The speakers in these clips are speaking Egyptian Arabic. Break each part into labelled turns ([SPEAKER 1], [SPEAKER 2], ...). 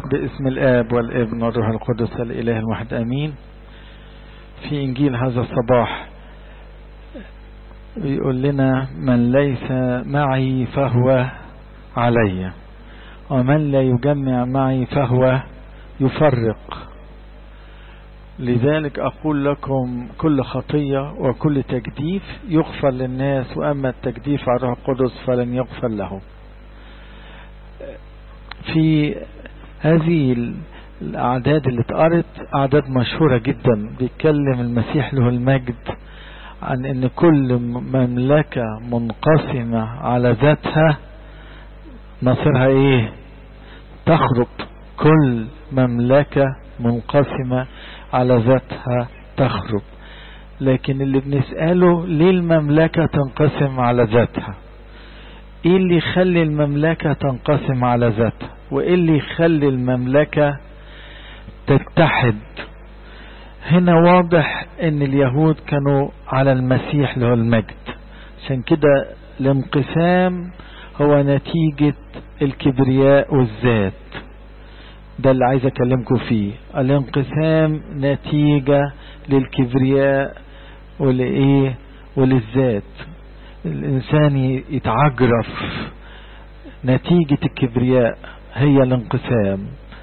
[SPEAKER 1] باسم الآب والابن والروح القدس الإله الواحد آمين في إنجيل هذا الصباح يقول لنا من ليس معي فهو علي ومن لا يجمع معي فهو يفرق لذلك أقول لكم كل خطية وكل تجديف يغفر للناس وأما التجديف على الروح القدس فلن يغفر له في هذه الأعداد اللي اتقرت أعداد مشهورة جدا بيتكلم المسيح له المجد عن ان كل مملكة منقسمة على ذاتها مصيرها ايه تخرب كل مملكة منقسمة على ذاتها تخرب لكن اللي بنسأله ليه المملكة تنقسم على ذاتها ايه اللي يخلي المملكة تنقسم على ذاتها وايه اللي يخلي المملكة تتحد هنا واضح ان اليهود كانوا على المسيح له المجد عشان كده الانقسام هو نتيجة الكبرياء والذات ده اللي عايز اكلمكم فيه الانقسام نتيجة للكبرياء ولإيه وللذات الإنسان يتعجرف نتيجة الكبرياء هي الانقسام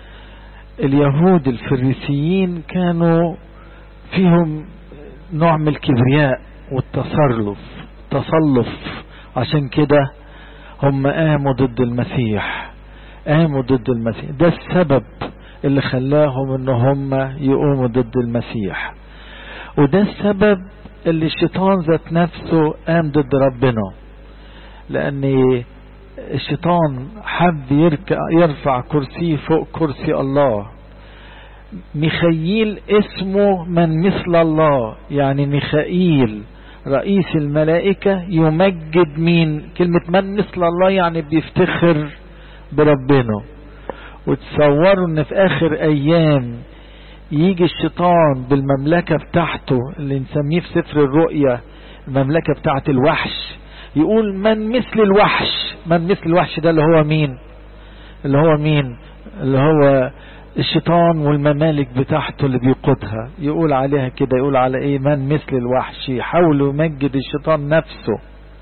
[SPEAKER 1] اليهود الفريسيين كانوا فيهم نوع من الكبرياء والتصرف تصلف عشان كده هم قاموا ضد المسيح قاموا ضد المسيح ده السبب اللي خلاهم ان هم يقوموا ضد المسيح وده السبب اللي الشيطان ذات نفسه قام ضد ربنا لان الشيطان حب يركع يرفع كرسيه فوق كرسي الله ميخائيل اسمه من مثل الله يعني ميخائيل رئيس الملائكة يمجد مين كلمة من مثل الله يعني بيفتخر بربنا وتصوروا ان في اخر ايام يجي الشيطان بالمملكة بتاعته اللي نسميه في سفر الرؤيا المملكة بتاعت الوحش يقول من مثل الوحش من مثل الوحش ده اللي هو مين اللي هو مين اللي هو الشيطان والممالك بتاعته اللي بيقودها يقول عليها كده يقول على ايه من مثل الوحش يحاول يمجد الشيطان نفسه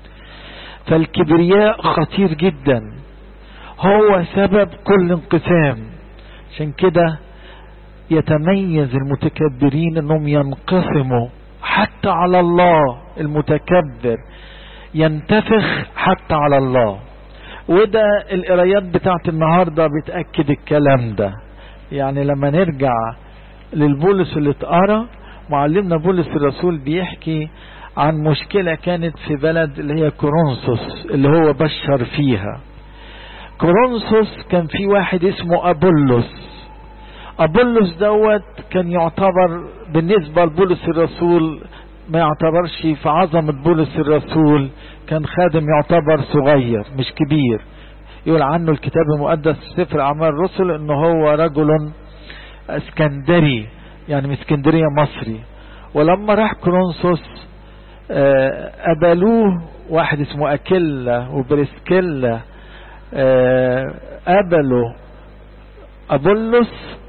[SPEAKER 1] فالكبرياء خطير جدا هو سبب كل انقسام عشان كده يتميز المتكبرين انهم ينقسموا حتى على الله المتكبر ينتفخ حتى على الله وده القرايات بتاعت النهاردة بتأكد الكلام ده يعني لما نرجع للبولس اللي اتقرا معلمنا بولس الرسول بيحكي عن مشكلة كانت في بلد اللي هي كورنثوس اللي هو بشر فيها كورنثوس كان في واحد اسمه أبولس أبولس دوت كان يعتبر بالنسبة لبولس الرسول ما يعتبرش في عظمة بولس الرسول كان خادم يعتبر صغير مش كبير يقول عنه الكتاب المقدس في سفر أعمال الرسل انه هو رجل اسكندري يعني من اسكندرية مصري ولما راح كرونسوس قبلوه واحد اسمه أكيلا وبريسكيلا قبلوا أبولس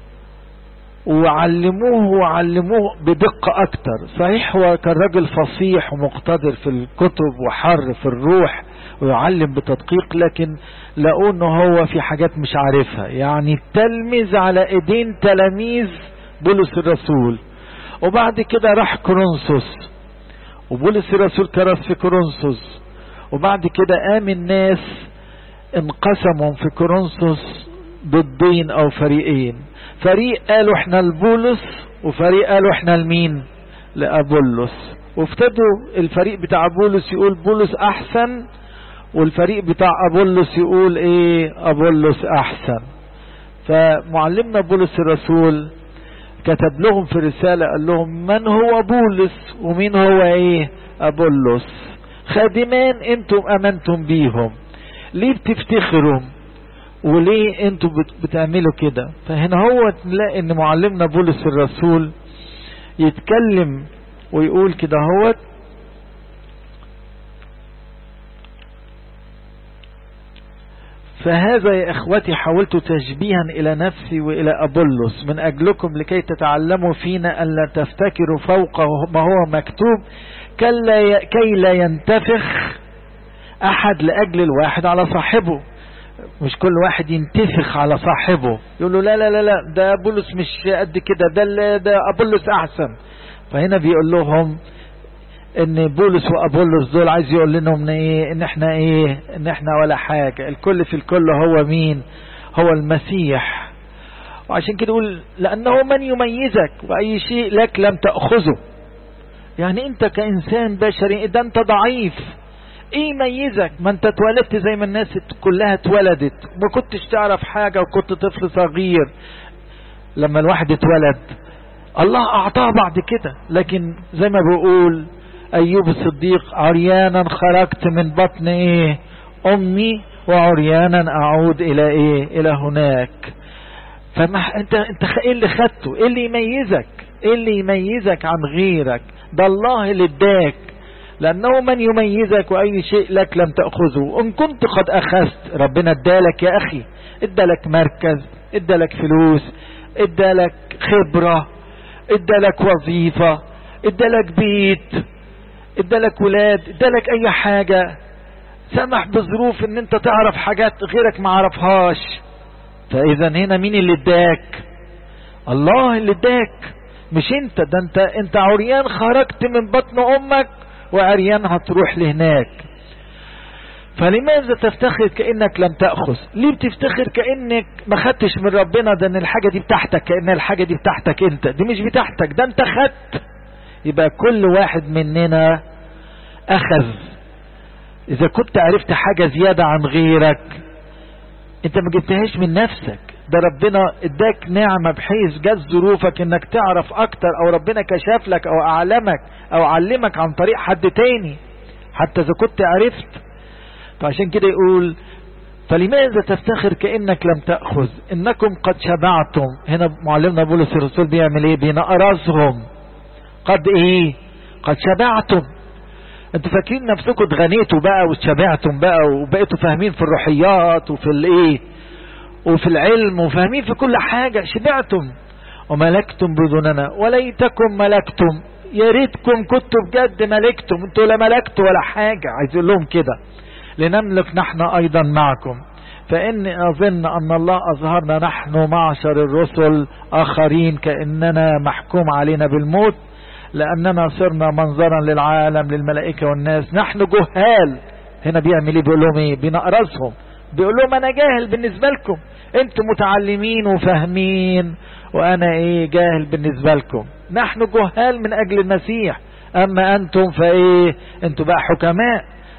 [SPEAKER 1] وعلموه وعلموه بدقة أكتر صحيح هو كان راجل فصيح ومقتدر في الكتب وحر في الروح ويعلم بتدقيق لكن لقوا انه هو في حاجات مش عارفها يعني تلمذ على ايدين تلاميذ بولس الرسول وبعد كده راح كورنثوس وبولس الرسول كرس في كورنثوس وبعد كده قام الناس انقسموا في كورنثوس ضدين او فريقين فريق قالوا احنا لبولس وفريق قالوا احنا لمين لابولس وابتدوا الفريق بتاع بولس يقول بولس احسن والفريق بتاع أبولس يقول ايه أبولس أحسن فمعلمنا بولس الرسول كتب لهم في رسالة قال لهم من هو بولس ومين هو ايه أبولس خادمان انتم امنتم بيهم ليه بتفتخروا وليه انتم بتعملوا كده فهنا هو نلاقي ان معلمنا بولس الرسول يتكلم ويقول كده هوت فهذا يا إخوتي حاولت تشبيها إلى نفسي وإلى أبولس من أجلكم لكي تتعلموا فينا أن لا تفتكروا فوق ما هو مكتوب كي لا ينتفخ أحد لأجل الواحد على صاحبه مش كل واحد ينتفخ على صاحبه يقول له لا لا لا لا ده بولس مش قد كده ده ده أبولس أحسن فهنا بيقول لهم ان بولس وابولس دول عايز يقول لنا ان ايه ان احنا ايه ان احنا ولا حاجة الكل في الكل هو مين هو المسيح وعشان كده يقول لانه من يميزك واي شيء لك لم تأخذه يعني انت كانسان بشري ده انت ضعيف ايه يميزك ما انت اتولدت زي ما الناس كلها اتولدت ما كنتش تعرف حاجة وكنت طفل صغير لما الواحد اتولد الله اعطاه بعد كده لكن زي ما بقول ايوب الصديق عريانا خرجت من بطن ايه امي وعريانا اعود الى ايه الى هناك فما انت انت ايه اللي خدته ايه اللي يميزك ايه اللي يميزك عن غيرك ده الله اللي اداك لانه من يميزك واي شيء لك لم تاخذه ان كنت قد اخذت ربنا ادالك يا اخي ادالك مركز ادالك فلوس ادالك خبره ادالك وظيفه ادالك بيت ادالك ولاد ادالك اي حاجة سمح بظروف ان انت تعرف حاجات غيرك ما عرفهاش فاذا هنا مين اللي اداك الله اللي اداك مش انت ده انت انت عريان خرجت من بطن امك وعريان هتروح لهناك فلماذا تفتخر كانك لم تاخذ ليه بتفتخر كانك ما خدتش من ربنا ده ان الحاجه دي بتاعتك كان الحاجه دي بتاعتك انت دي مش بتاعتك ده انت خدت يبقى كل واحد مننا اخذ اذا كنت عرفت حاجة زيادة عن غيرك انت ما جبتهاش من نفسك ده ربنا اداك نعمة بحيث جت ظروفك انك تعرف اكتر او ربنا كشف لك او اعلمك او علمك عن طريق حد تاني حتى اذا كنت عرفت فعشان كده يقول فلماذا تفتخر كأنك لم تأخذ إنكم قد شبعتم هنا معلمنا بولس الرسول بيعمل ايه بينقرزهم قد ايه قد شبعتم انتوا فاكرين نفسكم اتغنيتوا بقى وشبعتم بقى وبقيتوا فاهمين في الروحيات وفي الايه وفي العلم وفاهمين في كل حاجة شبعتم وملكتم بدوننا وليتكم ملكتم يا ريتكم كنتوا بجد ملكتم انتوا لا ملكتوا ولا حاجة عايز يقول لهم كده لنملك نحن ايضا معكم فاني اظن ان الله اظهرنا نحن معشر الرسل اخرين كاننا محكوم علينا بالموت لأننا صرنا منظرا للعالم للملائكة والناس نحن جهال هنا بيعمل ايه بيقول لهم ايه بنقرصهم بيقول لهم انا جاهل بالنسبة لكم انتم متعلمين وفاهمين وانا ايه جاهل بالنسبة لكم نحن جهال من اجل المسيح اما انتم فايه انتم بقى حكماء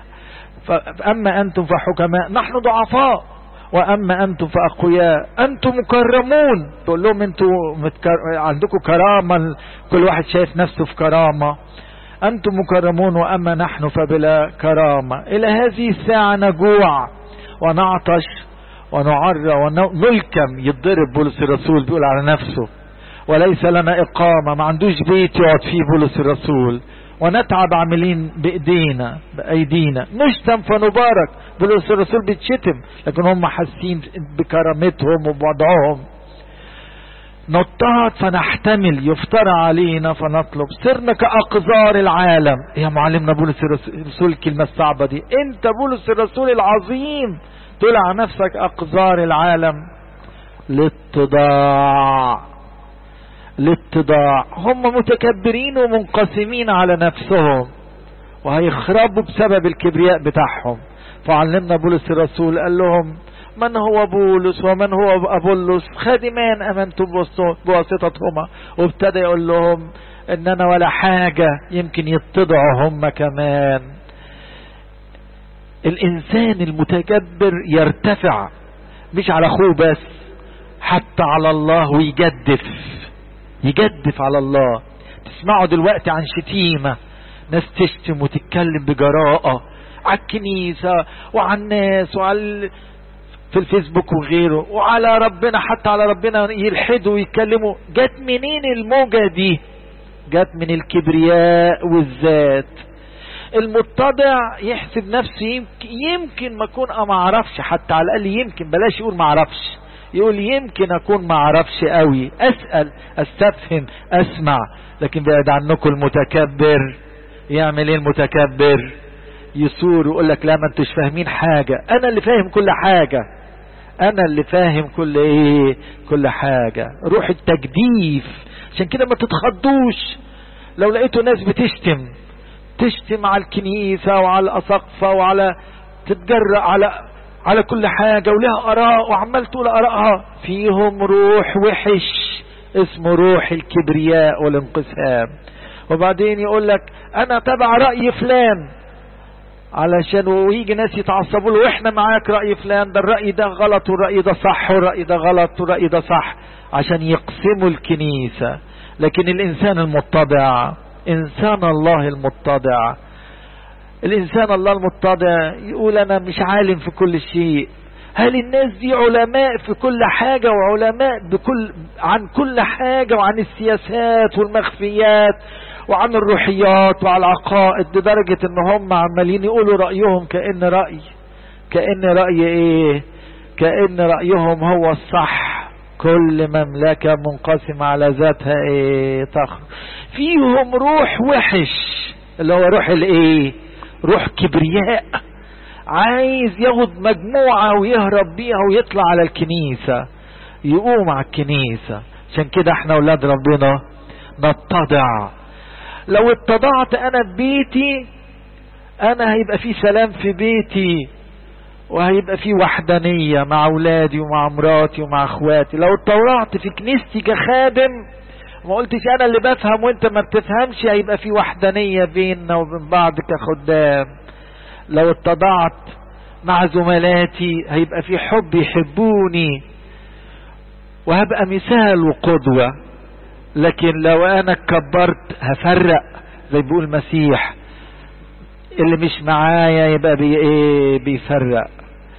[SPEAKER 1] فاما انتم فحكماء نحن ضعفاء واما انتم فاقوياء انتم مكرمون تقول لهم انتم متكر... عندكم كرامة كل واحد شايف نفسه في كرامة انتم مكرمون واما نحن فبلا كرامة الى هذه الساعة نجوع ونعطش ونعرى ونلكم يتضرب بولس الرسول بيقول على نفسه وليس لنا اقامة ما عندوش بيت يقعد فيه بولس الرسول ونتعب عاملين بايدينا بايدينا نشتم فنبارك بولس الرسول بيتشتم لكن هم حاسين بكرامتهم وبوضعهم نضطهد فنحتمل يفترى علينا فنطلب صرنا كأقذار العالم يا معلمنا بولس الرسول الكلمة الصعبة دي انت بولس الرسول العظيم تقول على نفسك أقذار العالم للتضاع للتضاع هم متكبرين ومنقسمين على نفسهم وهيخربوا بسبب الكبرياء بتاعهم فعلمنا بولس الرسول قال لهم من هو بولس ومن هو أبولس خادمان أمنتم بواسطتهما وابتدى يقول لهم ان انا ولا حاجة يمكن يتضعوا هم كمان الانسان المتكبر يرتفع مش على اخوه بس حتى على الله ويجدف يجدف على الله تسمعوا دلوقتي عن شتيمة ناس تشتم وتتكلم بجراءة على الكنيسة وعلى الناس وعلى في الفيسبوك وغيره وعلى ربنا حتى على ربنا يلحدوا ويتكلموا جت منين الموجة دي جت من الكبرياء والذات المتضع يحسب نفسه يمكن, يمكن ما اكون ما اعرفش حتى على الاقل يمكن بلاش يقول ما اعرفش يقول يمكن اكون ما اعرفش قوي اسال استفهم اسمع لكن بعد عنكم المتكبر يعمل ايه المتكبر يصور ويقول لك لا ما انتوش فاهمين حاجة انا اللي فاهم كل حاجة انا اللي فاهم كل ايه كل حاجة روح التجديف عشان كده ما تتخضوش لو لقيتوا ناس بتشتم تشتم على الكنيسة وعلى الأسقفة وعلى تتجرأ على على كل حاجة ولها آراء وعمال تقول آرائها فيهم روح وحش اسمه روح الكبرياء والانقسام وبعدين يقول لك أنا تبع رأي فلان علشان ويجي ناس يتعصبوا له واحنا معاك رأي فلان ده الرأي ده غلط والرأي ده صح والرأي ده غلط والرأي ده صح عشان يقسموا الكنيسة لكن الإنسان المتضع إنسان الله المتضع الإنسان الله المتضع يقول أنا مش عالم في كل شيء هل الناس دي علماء في كل حاجة وعلماء بكل عن كل حاجة وعن السياسات والمخفيات وعن الروحيات وعن العقائد لدرجة ان هم عمالين يقولوا رأيهم كأن رأي كأن رأي ايه كأن رأيهم هو الصح كل مملكة منقسمة على ذاتها ايه تخ فيهم روح وحش اللي هو روح الايه روح كبرياء عايز ياخد مجموعة ويهرب بيها ويطلع على الكنيسة يقوم على الكنيسة عشان كده احنا اولاد ربنا نتضع لو اتضعت انا ببيتي انا هيبقى في سلام في بيتي وهيبقى في وحدانية مع اولادي ومع مراتي ومع اخواتي لو اتطوعت في كنيستي كخادم ما قلتش انا اللي بفهم وانت ما بتفهمش هيبقى في وحدانية بيننا وبين بعض كخدام لو اتضعت مع زملاتي هيبقى في حب يحبوني وهبقى مثال وقدوة لكن لو انا اتكبرت هفرق زي بيقول المسيح اللي مش معايا يبقى بي ايه بيفرق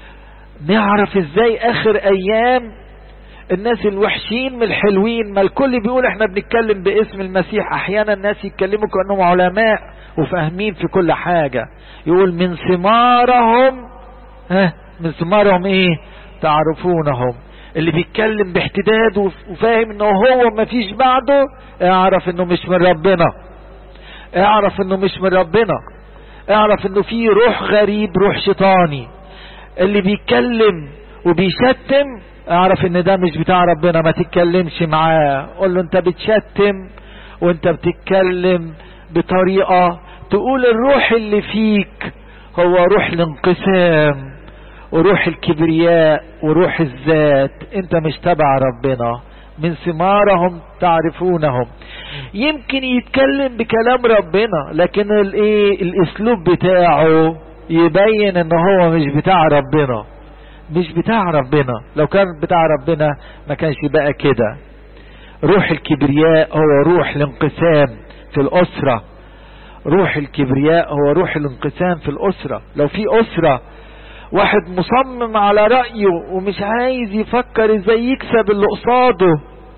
[SPEAKER 1] نعرف ازاي اخر ايام الناس الوحشين من الحلوين ما الكل بيقول احنا بنتكلم باسم المسيح احيانا الناس يتكلموا كانهم علماء وفاهمين في كل حاجة يقول من ثمارهم ها من ثمارهم ايه تعرفونهم اللي بيتكلم باحتداد وفاهم انه هو ما فيش بعده اعرف انه مش من ربنا اعرف انه مش من ربنا اعرف انه في روح غريب روح شيطاني اللي بيتكلم وبيشتم اعرف ان ده مش بتاع ربنا ما تتكلمش معاه قول له انت بتشتم وانت بتتكلم بطريقة تقول الروح اللي فيك هو روح الانقسام وروح الكبرياء وروح الذات انت مش تبع ربنا من ثمارهم تعرفونهم يمكن يتكلم بكلام ربنا لكن الايه الاسلوب بتاعه يبين ان هو مش بتاع ربنا مش بتاع ربنا لو كان بتاع ربنا ما كانش بقى كده روح الكبرياء هو روح الانقسام في الاسرة روح الكبرياء هو روح الانقسام في الاسرة لو في اسرة واحد مصمم على رأيه ومش عايز يفكر ازاي يكسب اللي قصاده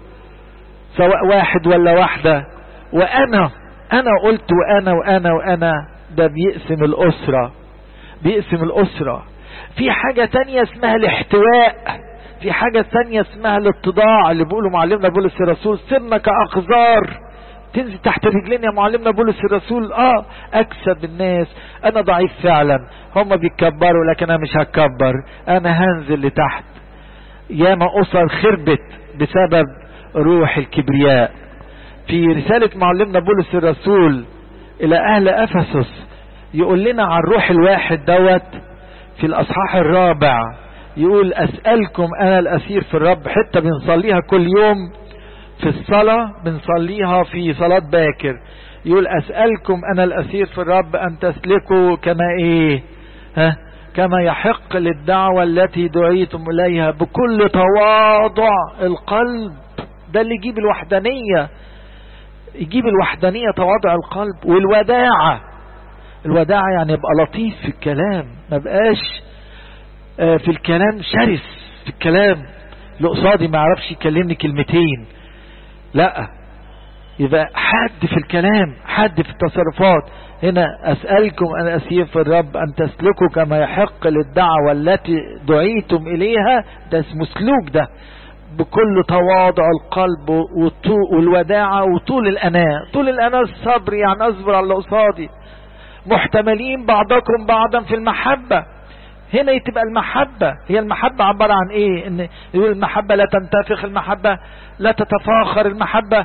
[SPEAKER 1] سواء واحد ولا واحدة وانا انا قلت وانا وانا وانا ده بيقسم الاسرة بيقسم الاسرة في حاجة تانية اسمها الاحتواء في حاجة تانية اسمها الاتضاع اللي بيقولوا معلمنا بولس الرسول سرنا كأخزار تنزل تحت رجلين يا معلمنا بولس الرسول اه اكسب الناس انا ضعيف فعلا هم بيتكبروا لكن انا مش هتكبر انا هنزل لتحت ياما اسر خربت بسبب روح الكبرياء في رسالة معلمنا بولس الرسول الى اهل افسس يقول لنا عن الروح الواحد دوت في الاصحاح الرابع يقول اسألكم انا الاسير في الرب حتى بنصليها كل يوم في الصلاة بنصليها في صلاة باكر يقول أسألكم أنا الأسير في الرب أن تسلكوا كما إيه ها كما يحق للدعوة التي دعيتم إليها بكل تواضع القلب ده اللي يجيب الوحدانية يجيب الوحدانية تواضع القلب والوداعة الوداعة يعني يبقى لطيف في الكلام ما بقاش في الكلام شرس في الكلام اللي قصادي ما يعرفش يكلمني كلمتين لا يبقى حد في الكلام حد في التصرفات هنا أسألكم أن أسير في الرب أن تسلكوا كما يحق للدعوة التي دعيتم إليها ده اسمه سلوك ده بكل تواضع القلب والوداعة وطول الأناة طول الأناة الصبر يعني أصبر على اللي قصادي محتملين بعضكم بعضا في المحبة هنا تبقى المحبة هي المحبة عبارة عن ايه ان يقول المحبة لا تنتفخ المحبة لا تتفاخر المحبة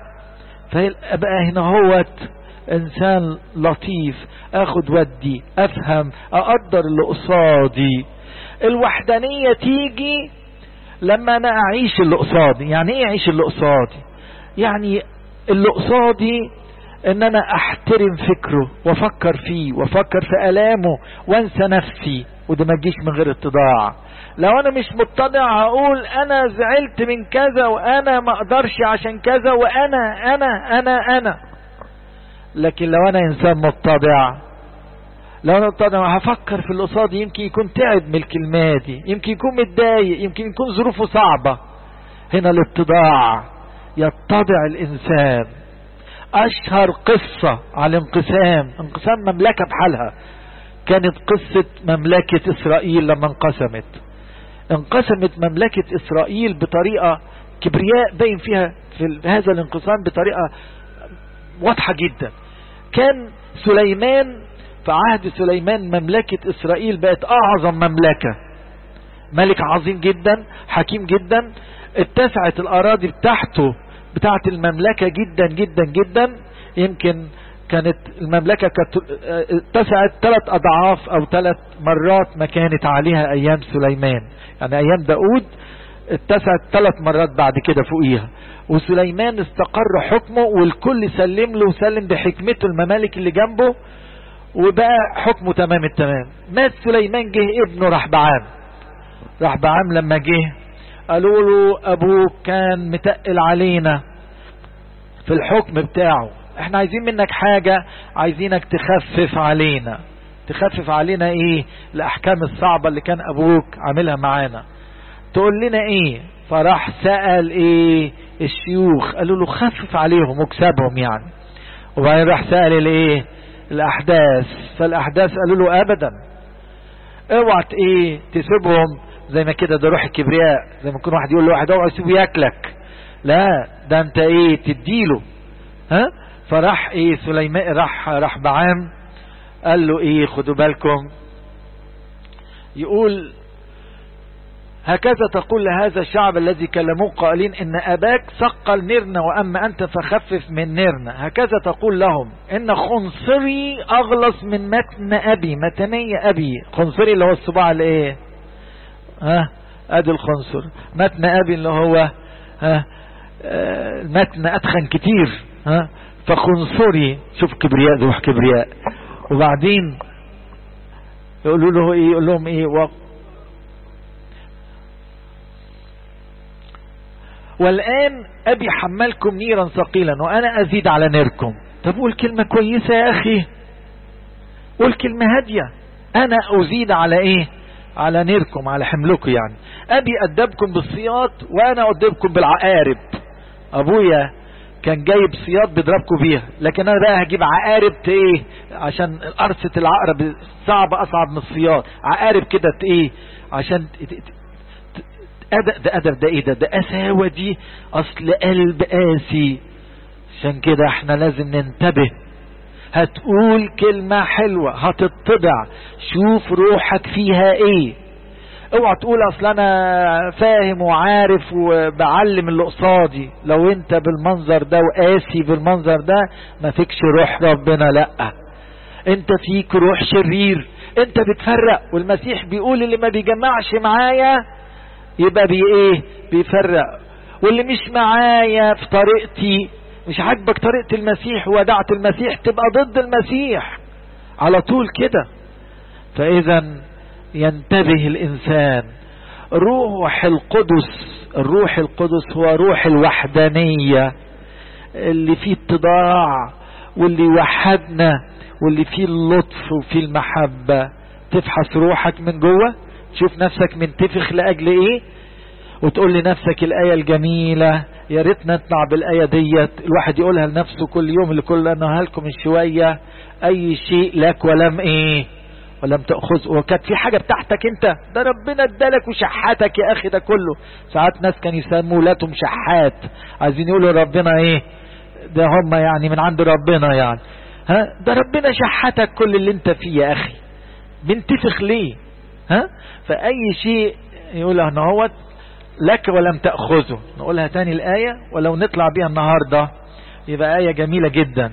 [SPEAKER 1] فبقى هنا هوت انسان لطيف اخد ودي افهم اقدر اللي قصادي الوحدانية تيجي لما انا اعيش اللي قصادي يعني ايه اعيش اللي قصادي يعني اللي قصادي ان انا احترم فكره وافكر فيه وافكر في الامه وانسى نفسي وده ما تجيش من غير اتضاع لو انا مش متضع هقول انا زعلت من كذا وانا ما اقدرش عشان كذا وانا انا انا انا لكن لو انا انسان متضع لو انا متضع هفكر في اللي قصادي يمكن يكون تعب من الكلمات دي يمكن يكون متضايق يمكن يكون ظروفه صعبة هنا الاتضاع يتضع الانسان اشهر قصة على انقسام انقسام مملكة بحالها كانت قصة مملكة اسرائيل لما انقسمت انقسمت مملكة اسرائيل بطريقة كبرياء باين فيها في هذا الانقسام بطريقة واضحة جدا كان سليمان في عهد سليمان مملكة اسرائيل بقت اعظم مملكة ملك عظيم جدا حكيم جدا اتسعت الاراضي بتاعته بتاعت المملكة جدا جدا جدا يمكن كانت المملكة كانت اتسعت ثلاث اضعاف او ثلاث مرات ما كانت عليها ايام سليمان يعني ايام داود اتسعت ثلاث مرات بعد كده فوقيها وسليمان استقر حكمه والكل سلم له وسلم بحكمته الممالك اللي جنبه وبقى حكمه تمام التمام مات سليمان جه ابنه رحبعام رحبعام لما جه قالوا له ابوك كان متقل علينا في الحكم بتاعه احنا عايزين منك حاجة عايزينك تخفف علينا تخفف علينا ايه الاحكام الصعبة اللي كان ابوك عاملها معانا تقول لنا ايه فراح سأل ايه الشيوخ قالوا له خفف عليهم واكسبهم يعني وبعدين راح سأل الايه الاحداث فالاحداث قالوا له ابدا اوعى ايه تسيبهم زي ما كده ده روح الكبرياء زي ما يكون واحد يقول لواحد اوعى تسيبه ياكلك لا ده انت ايه تديله ها فراح ايه سليمان راح راح بعام قال له ايه خدوا بالكم يقول هكذا تقول لهذا الشعب الذي كلموه قائلين ان اباك ثقل نيرنا واما انت فخفف من نيرنا هكذا تقول لهم ان خنصري اغلص من متن ابي متنية ابي خنصري اللي هو الصباع الايه ها ادي الخنصر متن ابي اللي هو ها المتن اتخن كتير ها فخنصري شوف كبرياء روح كبرياء وبعدين يقولوا له ايه يقول لهم ايه و... والآن أبي حملكم نيرا ثقيلا وأنا أزيد على نيركم طب قول كلمة كويسة يا أخي قول كلمة هادية أنا أزيد على إيه على نيركم على حملكم يعني أبي أدبكم بالصياط وأنا أدبكم بالعقارب أبويا كان جايب صياط بيضربكم بيها لكن أنا بقى هجيب عقارب إيه عشان قرصة العقرب صعبة أصعب من الصياط عقارب كده إيه عشان أدب ده أدب ده إيه ده ده أساوة دي أصل قلب قاسي عشان كده احنا لازم ننتبه هتقول كلمة حلوة هتطبع شوف روحك فيها ايه اوعى تقول اصل انا فاهم وعارف وبعلم اللي قصادي لو انت بالمنظر ده وقاسي بالمنظر ده ما فيكش روح ربنا لا انت فيك روح شرير انت بتفرق والمسيح بيقول اللي ما بيجمعش معايا يبقى بي ايه بيفرق واللي مش معايا في طريقتي مش عاجبك طريقة المسيح ودعت المسيح تبقى ضد المسيح على طول كده فاذا ينتبه الانسان روح القدس الروح القدس هو روح الوحدانية اللي فيه اتضاع واللي يوحدنا واللي فيه اللطف وفيه المحبة تفحص روحك من جوه تشوف نفسك منتفخ لأجل ايه وتقول لنفسك الآية الجميلة يا ريت نطلع بالآية ديت الواحد يقولها لنفسه كل يوم اللي كل أنا لكم من شوية أي شيء لك ولم إيه ولم تأخذ وكانت في حاجة بتاعتك انت ده ربنا ادالك وشحاتك يا اخي ده كله ساعات ناس كانوا يسموا ولاتهم شحات عايزين يقولوا ربنا ايه ده هم يعني من عند ربنا يعني ها ده ربنا شحاتك كل اللي انت فيه يا اخي بنتفخ ليه ها فاي شيء يقول ان هو لك ولم تأخذه نقولها تاني الآية ولو نطلع بيها النهاردة يبقى آية جميلة جدا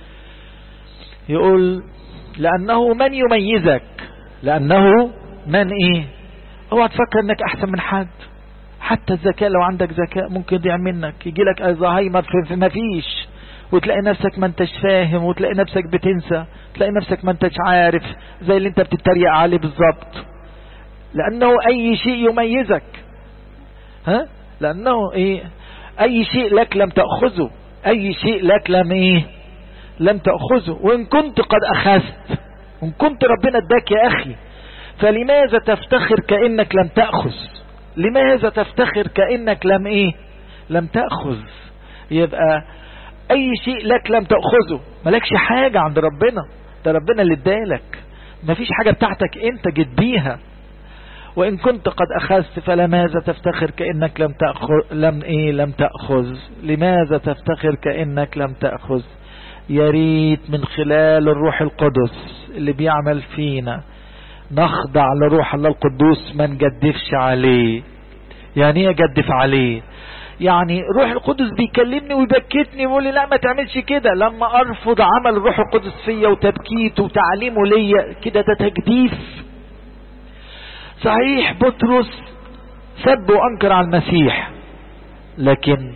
[SPEAKER 1] يقول لأنه من يميزك لأنه من إيه اوعى تفكر انك احسن من حد حتى الذكاء لو عندك ذكاء ممكن يضيع منك يجي لك الزهايمر في ما فيش وتلاقي نفسك ما انتش فاهم وتلاقي نفسك بتنسى تلاقي نفسك ما انتش عارف زي اللي انت بتتريق عليه بالظبط لانه اي شيء يميزك ها لانه ايه اي شيء لك لم تأخذه اي شيء لك لم ايه لم تأخذه وان كنت قد اخذت وان كنت ربنا اداك يا اخي فلماذا تفتخر كأنك لم تأخذ لماذا تفتخر كأنك لم ايه لم تأخذ يبقى اي شيء لك لم تأخذه ملكش حاجة عند ربنا ده ربنا اللي ادالك مفيش حاجة بتاعتك انت جد بيها وإن كنت قد أخذت فلماذا تفتخر كأنك لم تأخذ لم إيه لم تأخذ لماذا تفتخر كأنك لم تأخذ يا ريت من خلال الروح القدس اللي بيعمل فينا نخضع لروح الله القدوس ما نجدفش عليه يعني ايه اجدف عليه يعني روح القدس بيكلمني ويبكتني ويقول لي لا ما تعملش كده لما ارفض عمل الروح القدس فيا وتبكيته وتعليمه ليا كده ده تجديف صحيح بطرس سب وانكر على المسيح لكن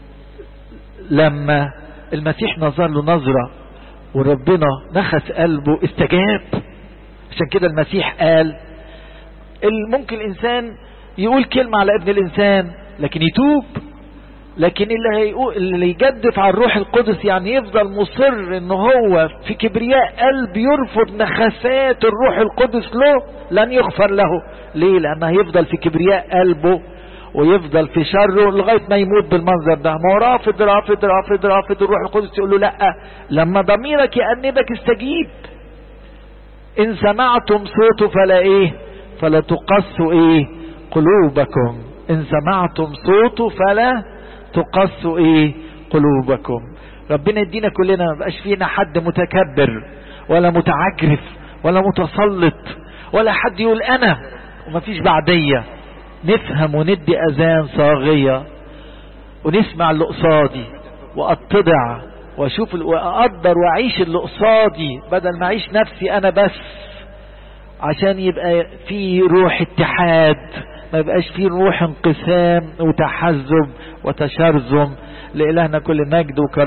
[SPEAKER 1] لما المسيح نظر له نظرة وربنا نخس قلبه استجاب عشان كده المسيح قال ممكن الانسان يقول كلمة على ابن الانسان لكن يتوب لكن اللي هيقول اللي يجدف على الروح القدس يعني يفضل مصر ان هو في كبرياء قلب يرفض نخسات الروح القدس له لن يغفر له ليه لانه هيفضل في كبرياء قلبه ويفضل في شره لغاية ما يموت بالمنظر ده ما هو رافض رافض رافض رافض الروح القدس يقول له لا لما ضميرك يأنبك استجيب ان سمعتم صوته فلا ايه فلا تقسوا ايه قلوبكم ان سمعتم صوته فلا تقسوا ايه قلوبكم ربنا يدينا كلنا ما بقاش فينا حد متكبر ولا متعجرف ولا متسلط ولا حد يقول انا ومفيش بعدية نفهم وندي اذان صاغية ونسمع اللي قصادي واتضع واشوف واقدر واعيش اللي قصادي بدل ما اعيش نفسي انا بس عشان يبقى في روح اتحاد ما يبقاش في روح انقسام وتحزب وتشرذم لإلهنا كل مجد وكرم